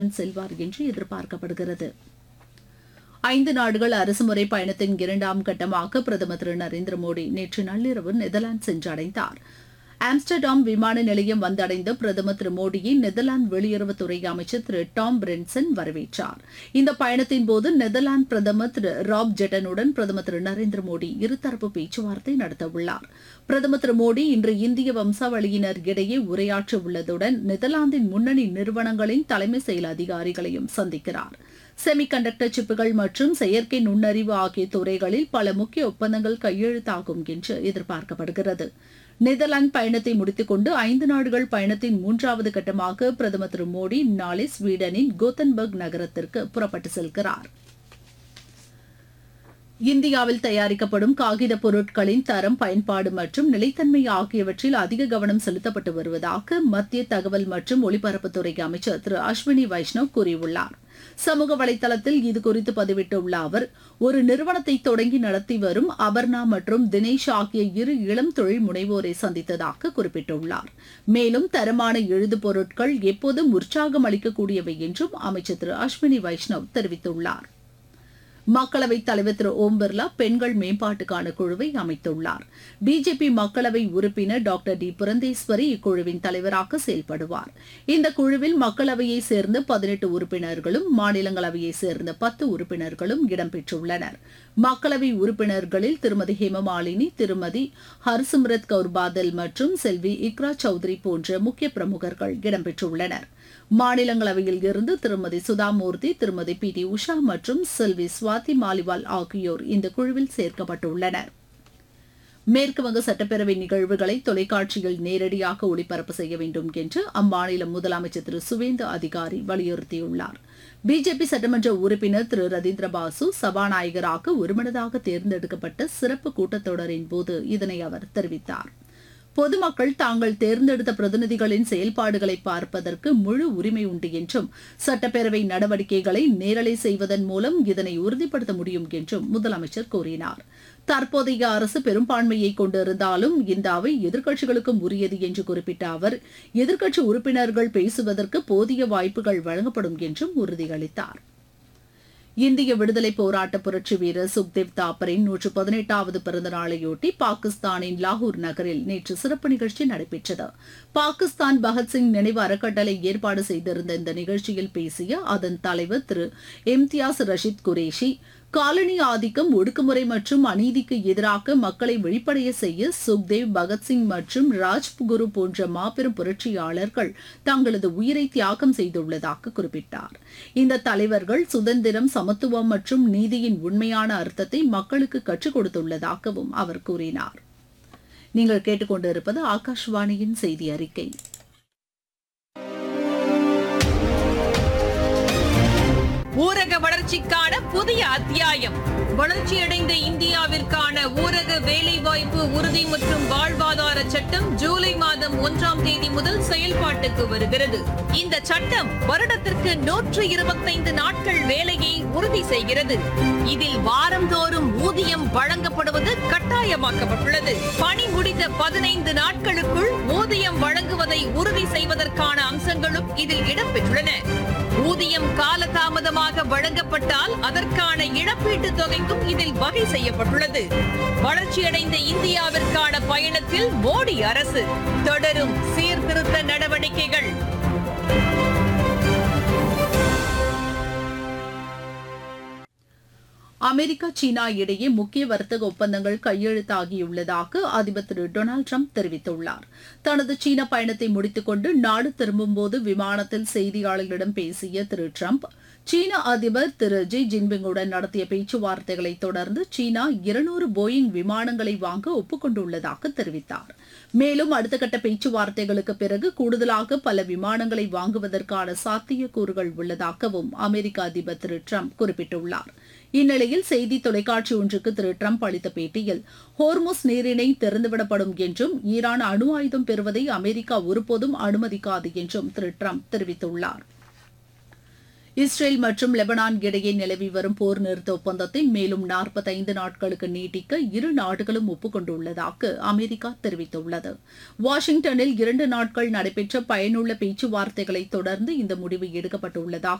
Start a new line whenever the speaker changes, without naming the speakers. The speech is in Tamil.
செல்வார் என்று எதிர்பார்க்கப்படுகிறது ஐந்து நாடுகள் அரசுமுறை பயணத்தின் இரண்டாம் கட்டமாக பிரதமர் திரு நரேந்திர மோடி நேற்று நள்ளிரவு நெதர்லாந்து சென்றடைந்தார் ஆம்ஸ்டர்டாம் விமான நிலையம் வந்தடைந்த பிரதமர் திரு மோடியை நெதர்லாந்து வெளியுறவுத்துறை அமைச்சர் திரு டாம் பிரென்சன் வரவேற்றார் இந்த பயணத்தின் போது நெதர்லாந்து பிரதமர் திரு ராப் ஜெட்டனுடன் பிரதமர் திரு நரேந்திர மோடி இருதரப்பு பேச்சுவார்த்தை நடத்தவுள்ளார் பிரதமர் திரு மோடி இன்று இந்திய வம்சாவளியினர் இடையே உரையாற்ற உள்ளதுடன் நெதர்லாந்தின் முன்னணி நிறுவனங்களின் தலைமை செயல் அதிகாரிகளையும் சந்திக்கிறார் செமிகண்டக்டர் சிப்புகள் மற்றும் செயற்கை நுண்ணறிவு ஆகிய துறைகளில் பல முக்கிய ஒப்பந்தங்கள் கையெழுத்தாகும் என்று எதிர்பார்க்கப்படுகிறது நெதர்லாந்து பயணத்தை முடித்துக்கொண்டு ஐந்து நாடுகள் பயணத்தின் மூன்றாவது கட்டமாக பிரதமர் திரு மோடி நாளை ஸ்வீடனின் கோத்தன்பர்க் நகரத்திற்கு புறப்பட்டு செல்கிறார் இந்தியாவில் தயாரிக்கப்படும் காகித பொருட்களின் தரம் பயன்பாடு மற்றும் நிலைத்தன்மை ஆகியவற்றில் அதிக கவனம் செலுத்தப்பட்டு வருவதாக மத்திய தகவல் மற்றும் ஒலிபரப்புத்துறை அமைச்சர் திரு அஸ்வினி வைஷ்ணவ் கூறியுள்ளார் சமூக வலைதளத்தில் இதுகுறித்து பதிவிட்டுள்ள அவர் ஒரு நிறுவனத்தை தொடங்கி நடத்தி வரும் அபர்ணா மற்றும் தினேஷ் ஆகிய இரு இளம் தொழில் முனைவோரை சந்தித்ததாக குறிப்பிட்டுள்ளார் மேலும் தரமான எழுது பொருட்கள் எப்போதும் உற்சாகம் அளிக்கக்கூடியவை என்றும் அமைச்சர் திரு அஸ்வினி வைஷ்ணவ் தெரிவித்துள்ளார் மக்களவைத் தலைவர் திரு ஓம் பிர்லா பெண்கள் மேம்பாட்டுக்கான குழுவை அமைத்துள்ளார் பிஜேபி மக்களவை உறுப்பினர் டாக்டர் டி புரந்தேஸ்வரி இக்குழுவின் தலைவராக செயல்படுவார் இந்த குழுவில் மக்களவையைச் சேர்ந்த பதினெட்டு உறுப்பினர்களும் மாநிலங்களவையைச் சேர்ந்த பத்து உறுப்பினர்களும் இடம்பெற்றுள்ளனர் மக்களவை உறுப்பினர்களில் திருமதி ஹேமமாலினி திருமதி ஹர்சிம்ரத் கவுர் பாதல் மற்றும் செல்வி இக்ரா சௌத்ரி போன்ற முக்கிய பிரமுகர்கள் இடம்பெற்றுள்ளனர் மாநிலங்களவையில் இருந்து திருமதி சுதாமூர்த்தி திருமதி பி டி உஷா மற்றும் செல்வி சுவாதி மாலிவால் ஆகியோர் இந்த குழுவில் சேர்க்கப்பட்டுள்ளனர் மேற்குவங்க சட்டப்பேரவை நிகழ்வுகளை தொலைக்காட்சியில் நேரடியாக ஒளிபரப்பு செய்ய வேண்டும் என்று அம்மாநில முதலமைச்சர் திரு சுவேந்து அதிகாரி வலியுறுத்தியுள்ளார் பிஜேபி சட்டமன்ற உறுப்பினர் திரு ரதீந்திர பாசு சபாநாயகராக ஒருமனதாக தேர்ந்தெடுக்கப்பட்ட சிறப்பு கூட்டத்தொடரின் போது இதனை அவர் தெரிவித்தார் பொதுமக்கள் தாங்கள் தேர்ந்தெடுத்த பிரதிநிதிகளின் செயல்பாடுகளை பார்ப்பதற்கு முழு உரிமை உண்டு என்றும் சட்டப்பேரவை நடவடிக்கைகளை நேரலை செய்வதன் மூலம் இதனை உறுதிப்படுத்த முடியும் என்றும் முதலமைச்சர் கூறினார் தற்போதைய அரசு பெரும்பான்மையை கொண்டிருந்தாலும் இந்த அவை எதிர்க்கட்சிகளுக்கும் உரியது என்று குறிப்பிட்ட அவர் எதிர்க்கட்சி உறுப்பினர்கள் பேசுவதற்கு போதிய வாய்ப்புகள் வழங்கப்படும் என்றும் உறுதியளித்தார் இந்திய விடுதலை போராட்ட புரட்சி வீரர் சுக்தேவ் தாப்பரின் நூற்று பதினெட்டாவது பிறந்த நாளையொட்டி பாகிஸ்தானின் லாகூர் நகரில் நேற்று சிறப்பு நிகழ்ச்சி நடைபெற்றது பாகிஸ்தான் பகத்சிங் நினைவு அறக்கட்டளை ஏற்பாடு செய்திருந்த இந்த நிகழ்ச்சியில் பேசிய அதன் தலைவர் திரு இம்தியாஸ் ரஷீத் குரேஷி காலனி ஆதிக்கம் ஒடுக்குமுறை மற்றும் அநீதிக்கு எதிராக மக்களை வெளிப்படைய செய்ய சுக்தேவ் பகத்சிங் மற்றும் ராஜ்குரு போன்ற மாபெரும் புரட்சியாளர்கள் தங்களது உயிரை தியாகம் செய்துள்ளதாக குறிப்பிட்டார் இந்த தலைவர்கள் சுதந்திரம் சமத்துவம் மற்றும் நீதியின் உண்மையான அர்த்தத்தை மக்களுக்கு கற்றுக் கொடுத்துள்ளதாகவும் அவர் கூறினார் நீங்கள் கேட்டுக்கொண்டிருப்பது ஆகாஷ்வாணியின் செய்தி அறிக்கை
ஊரக வளர்ச்சிக்கான புதிய அத்தியாயம் வளர்ச்சியடைந்த இந்தியாவிற்கான ஊரக வேலைவாய்ப்பு உறுதி மற்றும் வாழ்வாதார சட்டம் ஜூலை மாதம் ஒன்றாம் தேதி முதல் செயல்பாட்டுக்கு வருகிறது இந்த சட்டம் வருடத்திற்கு நூற்று இருபத்தைந்து நாட்கள் வேலையை உறுதி செய்கிறது இதில் வாரந்தோறும் ஊதியம் வழங்கப்படுவது கட்டாயமாக்கப்பட்டுள்ளது பணி முடிந்த பதினைந்து நாட்களுக்குள் ஊதியம் வழங்குவதை உறுதி செய்வதற்கான அம்சங்களும் இதில் இடம்பெற்றுள்ளன ஊதியம் காலதாமதமாக வழங்கப்பட்டால் அதற்கான இழப்பீட்டுத் தொகைக்கும் இதில் வகை செய்யப்பட்டுள்ளது வளர்ச்சியடைந்த இந்தியாவிற்கான பயணத்தில் மோடி அரசு தொடரும் சீர்திருத்த நடவடிக்கைகள்
அமெரிக்கா சீனா இடையே முக்கிய வர்த்தக ஒப்பந்தங்கள் கையெழுத்தாகியுள்ளதாக அதிபர் திரு டொனால்டு ட்ரம்ப் தெரிவித்துள்ளார் தனது சீன பயணத்தை முடித்துக்கொண்டு நாடு திரும்பும்போது விமானத்தில் செய்தியாளர்களிடம் பேசிய திரு ட்ரம்ப் சீன அதிபர் திரு ஜி ஜின்பிங்குடன் நடத்திய பேச்சுவார்த்தைகளை தொடர்ந்து சீனா இருநூறு போயிங் விமானங்களை வாங்க ஒப்புக்கொண்டுள்ளதாக தெரிவித்தார் மேலும் அடுத்த கட்ட பேச்சுவார்த்தைகளுக்கு பிறகு கூடுதலாக பல விமானங்களை வாங்குவதற்கான சாத்தியக்கூறுகள் உள்ளதாகவும் அமெரிக்க அதிபர் திரு ட்ரம்ப் குறிப்பிட்டுள்ளார் இந்நிலையில் செய்தி தொலைக்காட்சி ஒன்றுக்கு திரு ட்ரம்ப் அளித்த பேட்டியில் ஹோர்முஸ் நீரிணை திறந்துவிடப்படும் என்றும் ஈரான் அணு ஆயுதம் பெறுவதை அமெரிக்கா ஒருபோதும் அனுமதிக்காது என்றும் திரு ட்ரம்ப் தெரிவித்துள்ளார் இஸ்ரேல் மற்றும் லெபனான் இடையே நிலவி வரும் போர் நிறுத்த ஒப்பந்தத்தை மேலும் நாற்பத்தைந்து நாட்களுக்கு நீட்டிக்க இரு நாடுகளும் ஒப்புக்கொண்டுள்ளதாக அமெரிக்கா தெரிவித்துள்ளது வாஷிங்டனில் இரண்டு நாட்கள் நடைபெற்ற பயனுள்ள பேச்சுவார்த்தைகளை தொடர்ந்து இந்த முடிவு எடுக்கப்பட்டுள்ளதாக